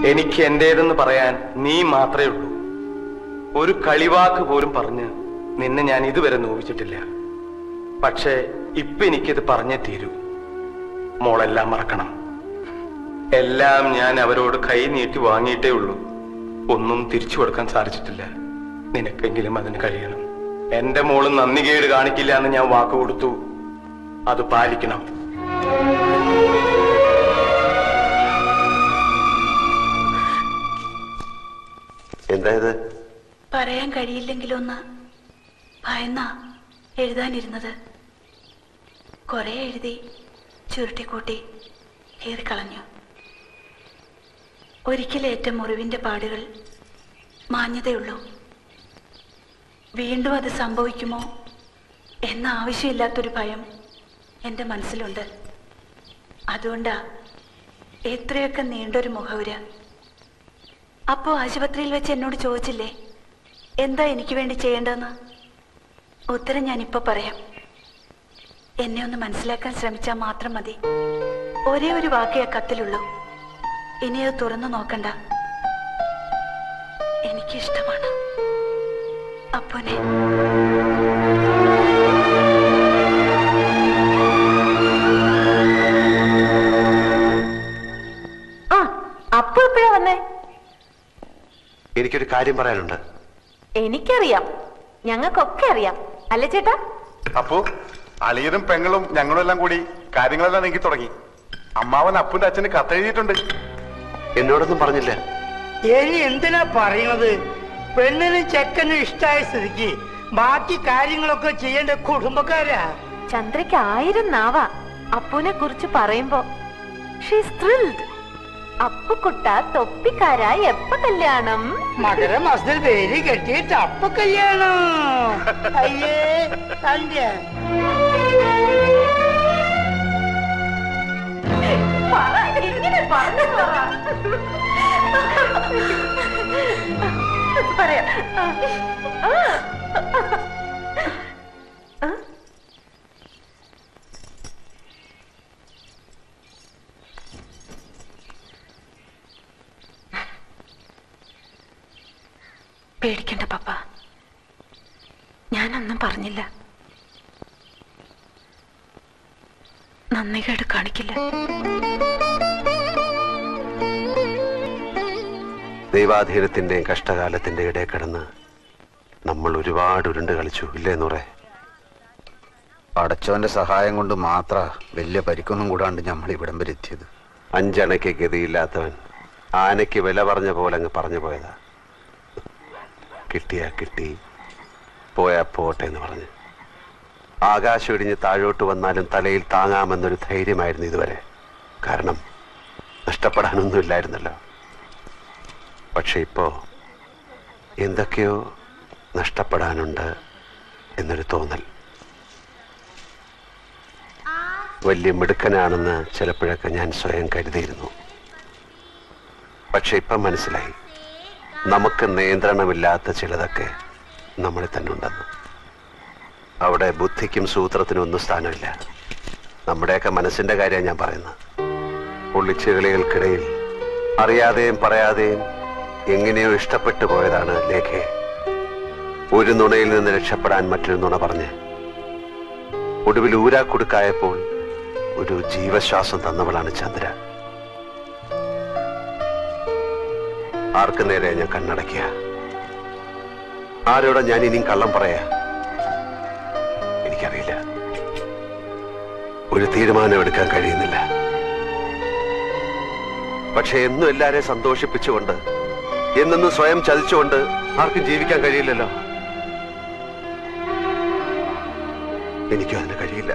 എനിക്ക് എന്റേതെന്ന് പറയാൻ നീ മാത്രമേ ഉള്ളൂ ഒരു കളിവാക്ക് പോലും പറഞ്ഞ് നിന്നെ ഞാൻ ഇതുവരെ നോവിച്ചിട്ടില്ല പക്ഷേ ഇപ്പൊ എനിക്കിത് പറഞ്ഞേ തീരൂ മോളെല്ലാം മറക്കണം എല്ലാം ഞാൻ അവരോട് കൈ നീട്ടി വാങ്ങിയിട്ടേ ഉള്ളൂ ഒന്നും തിരിച്ചു കൊടുക്കാൻ സാധിച്ചിട്ടില്ല നിനക്കെങ്കിലും അതിന് കഴിയണം എന്റെ മോള് നന്ദി കേട് കാണിക്കില്ല എന്ന് ഞാൻ വാക്ക് കൊടുത്തു അത് പാലിക്കണം എന്തായത് പറയാൻ കഴിയില്ലെങ്കിലൊന്ന് ഭയന്ന എഴുതാനിരുന്നത് കുറെ എഴുതി ചുരുട്ടിക്കൂട്ടി കീറിക്കളഞ്ഞു ഒരിക്കലേറ്റ മുറിവിന്റെ പാടുകൾ മാഞ്ഞതേയുള്ളൂ വീണ്ടും അത് സംഭവിക്കുമോ എന്ന ആവശ്യമില്ലാത്തൊരു ഭയം എൻ്റെ മനസ്സിലുണ്ട് അതുകൊണ്ടാ എത്രയൊക്കെ നീണ്ടൊരു മുഖവുര അപ്പോ ആശുപത്രിയിൽ വെച്ച് എന്നോട് ചോദിച്ചില്ലേ എന്താ എനിക്ക് വേണ്ടി ചെയ്യേണ്ടതെന്ന് ഉത്തരം ഞാനിപ്പോ പറയാം എന്നെ ഒന്ന് മനസ്സിലാക്കാൻ ശ്രമിച്ചാൽ മാത്രം മതി ഒരേ ഒരു വാക്കേ ആ കത്തിലുള്ളൂ ഇനി അത് തുറന്നു നോക്കണ്ട എനിക്കിഷ്ടമാണ് അപ്പോനെ ആ അപ്പൊ എപ്പോഴാ വന്നേ എനിക്കൊരു കാര്യം പറയാനുണ്ട് എനിക്കറിയാം ഞങ്ങൾക്കൊക്കെ അറിയാം അല്ലേ ചേട്ടാ അപ്പോ അളിയനും പെങ്ങളും ഞങ്ങളും എല്ലാം കൂടി കാര്യങ്ങളെല്ലാം നീക്കി തുടങ്ങി അമ്മാവൻ അപ്പുന്റെ അച്ഛന് കത്തെഴുതിയിട്ടുണ്ട് എന്നോടൊന്നും പറഞ്ഞില്ല ഇനി എന്തിനാ പറയണത് പെണ്ണിനും ചെക്കനും ഇഷ്ടായ സ്ഥിതിക്ക് ബാക്കി കാര്യങ്ങളൊക്കെ ചെയ്യേണ്ട കുടുംബക്കാരാ ചന്ദ്രയ്ക്ക് ആയിരം നാവ അപ്പുനെ കുറിച്ച് പറയുമ്പോ ഷീസ് ത്രിൽഡ് അപ്പുക്കുട്ട തൊപ്പിക്കാര എപ്പ കല്യാണം മകര മാസത്തിൽ പേര് കെട്ടിയിട്ട് അപ്പൊ കല്യാണം അയ്യേ തന്റെ പറ, ഇങ്ങനെ പറഞ്ഞു പറ. പറയാം ആ. ആ. പേടിക്കണ്ട പപ്പ ഞാനൊന്നും പറഞ്ഞില്ല നന്ദി കേട് കാണിക്കില്ല ദൈവാധീനത്തിന്റെയും കഷ്ടകാലത്തിന്റെ ഇടയിൽ കിടന്ന് നമ്മൾ ഒരുപാട് ഉരുണ്ട് കളിച്ചു ഇല്ലേ നൂറെ പടച്ചോന്റെ സഹായം കൊണ്ട് മാത്ര വലിയ പരിക്കൊന്നും കൂടാണ്ട് നമ്മൾ ഇവിടം വരെ എത്തിയത് അഞ്ചണയ്ക്ക് ഗതിയില്ലാത്തവൻ ആനയ്ക്ക് വില പറഞ്ഞ പോലെ അങ്ങ് പറഞ്ഞു പോയതാ കിട്ടിയാ കിട്ടി പോയാ പോട്ടെ എന്ന് പറഞ്ഞ് ആകാശം ഇടിഞ്ഞ് താഴോട്ട് വന്നാലും തലയിൽ താങ്ങാമെന്നൊരു ധൈര്യമായിരുന്നു ഇതുവരെ കാരണം നഷ്ടപ്പെടാനൊന്നും ഇല്ലായിരുന്നല്ലോ പക്ഷെ ഇപ്പോ എന്തൊക്കെയോ നഷ്ടപ്പെടാനുണ്ട് എന്നൊരു തോന്നൽ വലിയ മിടുക്കനാണെന്ന് ചിലപ്പോഴൊക്കെ ഞാൻ സ്വയം കരുതിയിരുന്നു പക്ഷെ ഇപ്പം മനസ്സിലായി നമുക്ക് നിയന്ത്രണമില്ലാത്ത ചിലതൊക്കെ നമ്മളിൽ തന്നെ ഉണ്ടെന്ന് അവിടെ ബുദ്ധിക്കും സൂത്രത്തിനും ഒന്നും സ്ഥാനമില്ല നമ്മുടെയൊക്കെ മനസ്സിന്റെ കാര്യമാണ് ഞാൻ പറയുന്നത് പൊള്ളിച്ചുകളികൾക്കിടയിൽ അറിയാതെയും പറയാതെയും എങ്ങനെയോ ഇഷ്ടപ്പെട്ടു പോയതാണ് ലേഖയെ ഒരു നുണയിൽ നിന്ന് രക്ഷപ്പെടാൻ മറ്റൊരു നുണ പറഞ്ഞ് ഒടുവിൽ ഊരാക്കുടുക്കായപ്പോൾ ഒരു ജീവശ്വാസം തന്നവളാണ് ചന്ദ്ര ആർക്ക് നേരെ ഞാൻ കണ്ണടയ്ക്കുക ആരോടാ ഞാൻ ഇനിയും കള്ളം പറയാ എനിക്കറിയില്ല ഒരു തീരുമാനം എടുക്കാൻ കഴിയുന്നില്ല പക്ഷെ എന്നും എല്ലാരെയും സന്തോഷിപ്പിച്ചുകൊണ്ട് എന്നെന്നും സ്വയം ചതിച്ചുകൊണ്ട് ആർക്കും ജീവിക്കാൻ കഴിയില്ലല്ലോ എനിക്കും അതിന് കഴിയില്ല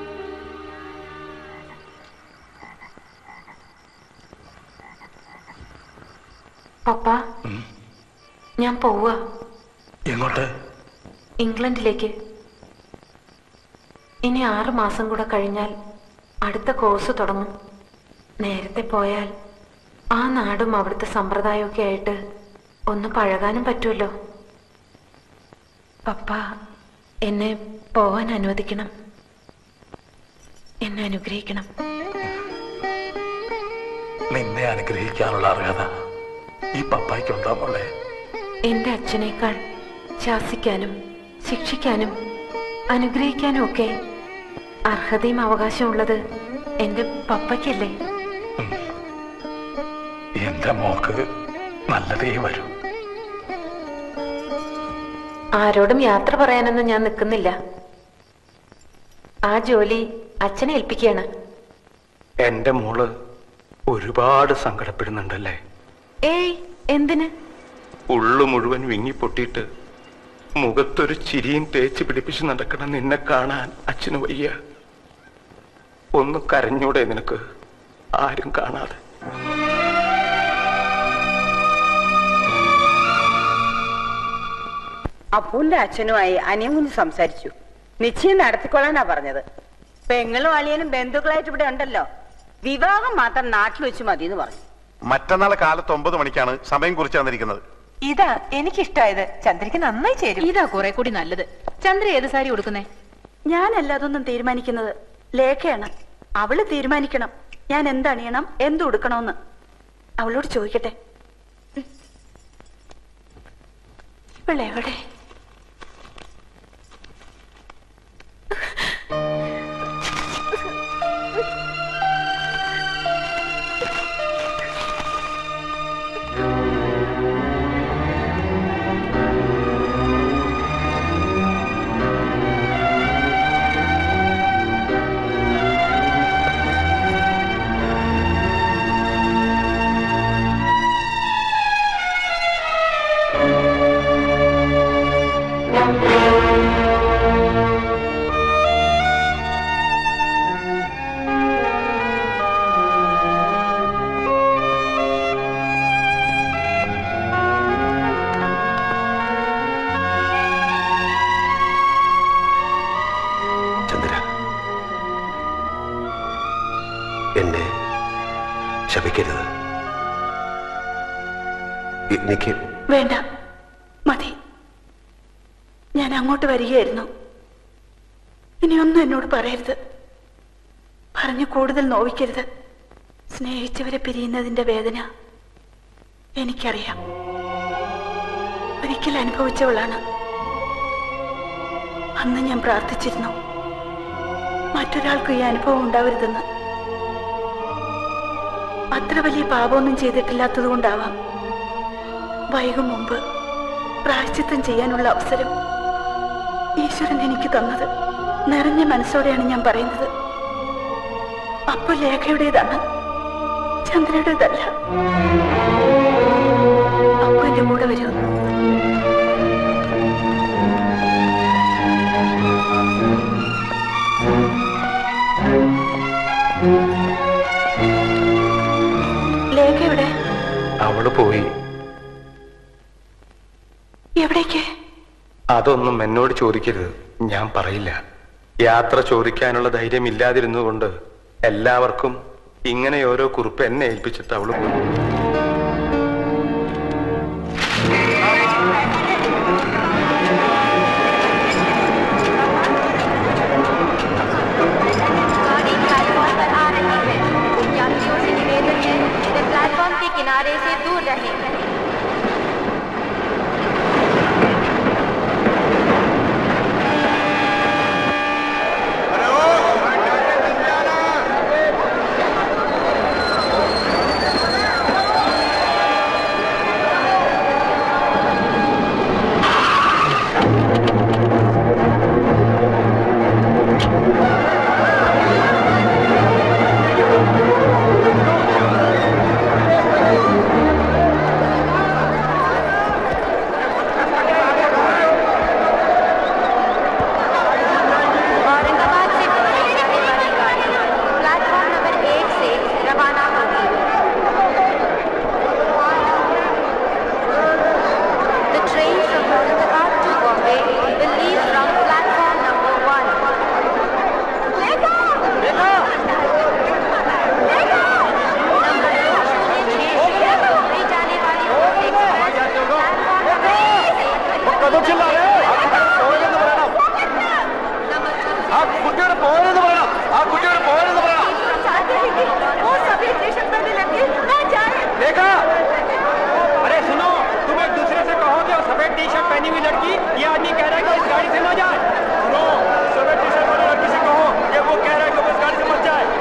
പപ്പ ഞാൻ പോവുക എങ്ങോട്ട് ഇംഗ്ലണ്ടിലേക്ക് ഇനി ആറ് മാസം കൂടെ കഴിഞ്ഞാൽ അടുത്ത കോഴ്സ് തുടങ്ങും നേരത്തെ പോയാൽ ആ നാടും അവിടുത്തെ സമ്പ്രദായമൊക്കെ ആയിട്ട് ഒന്ന് പഴകാനും പറ്റുമല്ലോ പപ്പ എന്നെ പോവാൻ അനുവദിക്കണം എന്നെ അനുഗ്രഹിക്കണം നിന്നെ അനുഗ്രഹിക്കാനുള്ള അർഹത ഈ പപ്പായ്ക്ക് ഉണ്ടാ മോളെ എന്റെ അച്ഛനേക്കാൾ ശാസിക്കാനും ശിക്ഷിക്കാനും അനുഗ്രഹിക്കാനും ഒക്കെ അർഹതയും അവകാശമുള്ളത് എന്റെ പപ്പയ്ക്കല്ലേ എന്റെ മോക്ക് നല്ലതേ വരൂ ആരോടും യാത്ര പറയാനൊന്നും ഞാൻ നിൽക്കുന്നില്ല ആ ജോലി അച്ഛനെ ഏൽപ്പിക്കുകയാണ് എന്റെ മോള് ഒരുപാട് സങ്കടപ്പെടുന്നുണ്ടല്ലേ ഏയ് എന്തിന് ഉള്ളു മുഴുവൻ വിങ്ങിപ്പൊട്ടിയിട്ട് മുഖത്തൊരു ചിരിയും തേച്ച് പിടിപ്പിച്ച് നടക്കണ നിന്നെ കാണാൻ അച്ഛന് വയ്യ ഒന്ന് കരഞ്ഞൂടെ നിനക്ക് ആരും കാണാതെ അപ്പൂന്റെ അച്ഛനുമായി അനിയമുന്ന് സംസാരിച്ചു നിശ്ചയം നടത്തിക്കൊള്ളാനാ പറഞ്ഞത് പെങ്ങളും അളിയനും ബന്ധുക്കളായിട്ട് ഇവിടെ ഉണ്ടല്ലോ വിവാഹം മാത്രം നാട്ടിൽ വെച്ച് മതി എന്ന് പറഞ്ഞു മറ്റന്നാൾ കാലത്ത് ഒമ്പത് മണിക്കാണ് സമയം കുറിച്ച് തന്നിരിക്കുന്നത് ഇതാ എനിക്കിഷ്ടായത് ചന്ദ്രയ്ക്ക് നന്നായി ചേരും ഇതാ കുറെ കൂടി നല്ലത് ചന്ദ്ര ഏത് സാരി കൊടുക്കുന്നേ ഞാനല്ല അതൊന്നും തീരുമാനിക്കുന്നത് ലേഖയാണ് അവള് തീരുമാനിക്കണം ഞാൻ എന്തണിയണം എന്ത് ഉടുക്കണമെന്ന് അവളോട് ചോദിക്കട്ടെ ഇവളെവിടെ ചന്ദ്ര എന്നെ ശപിക്കരുത് എനിക്ക് വേണ്ട മതി ഞാൻ അങ്ങോട്ട് വരികയായിരുന്നു ഇനിയൊന്നും എന്നോട് പറയരുത് പറഞ്ഞു കൂടുതൽ നോവിക്കരുത് സ്നേഹിച്ചവരെ പിരിയുന്നതിന്റെ വേദന എനിക്കറിയാം ഒരിക്കൽ അനുഭവിച്ചവളാണ് അന്ന് ഞാൻ പ്രാർത്ഥിച്ചിരുന്നു മറ്റൊരാൾക്കും ഈ അനുഭവം ഉണ്ടാവരുതെന്ന് അത്ര വലിയ പാപമൊന്നും ചെയ്തിട്ടില്ലാത്തത് കൊണ്ടാവാം വൈകും മുമ്പ് പ്രായശ്ചിത്തം ചെയ്യാനുള്ള അവസരം ഈശ്വരൻ എനിക്ക് തന്നത് നിറഞ്ഞ മനസ്സോടെയാണ് ഞാൻ പറയുന്നത് അപ്പൊ ലേഖയുടേതാണ് ചന്ദ്രയുടേതല്ല അപ്പൊ എന്റെ കൂടെ വരൂ ലേഖ എവിടെ അവള് പോയി എവിടേക്ക് അതൊന്നും എന്നോട് ചോദിക്കരുത് ഞാൻ പറയില്ല യാത്ര ചോദിക്കാനുള്ള ധൈര്യം ഇല്ലാതിരുന്നതുകൊണ്ട് എല്ലാവർക്കും ഇങ്ങനെ ഓരോ കുറിപ്പ് എന്നെ ഏൽപ്പിച്ചിട്ട് അവള് പോയി यात्रियों से निवेदन है वे प्लेटफॉर्म के किनारे से दूर रहें सफेद टी शर्ट पहनी हुई लड़की ये आदमी कह रहा है कि इस गाड़ी से ना जाए सुनो सफेद टी शर्ट वाली लड़की से कहो कि वो कह रहा है कि वो इस गाड़ी से मत जाए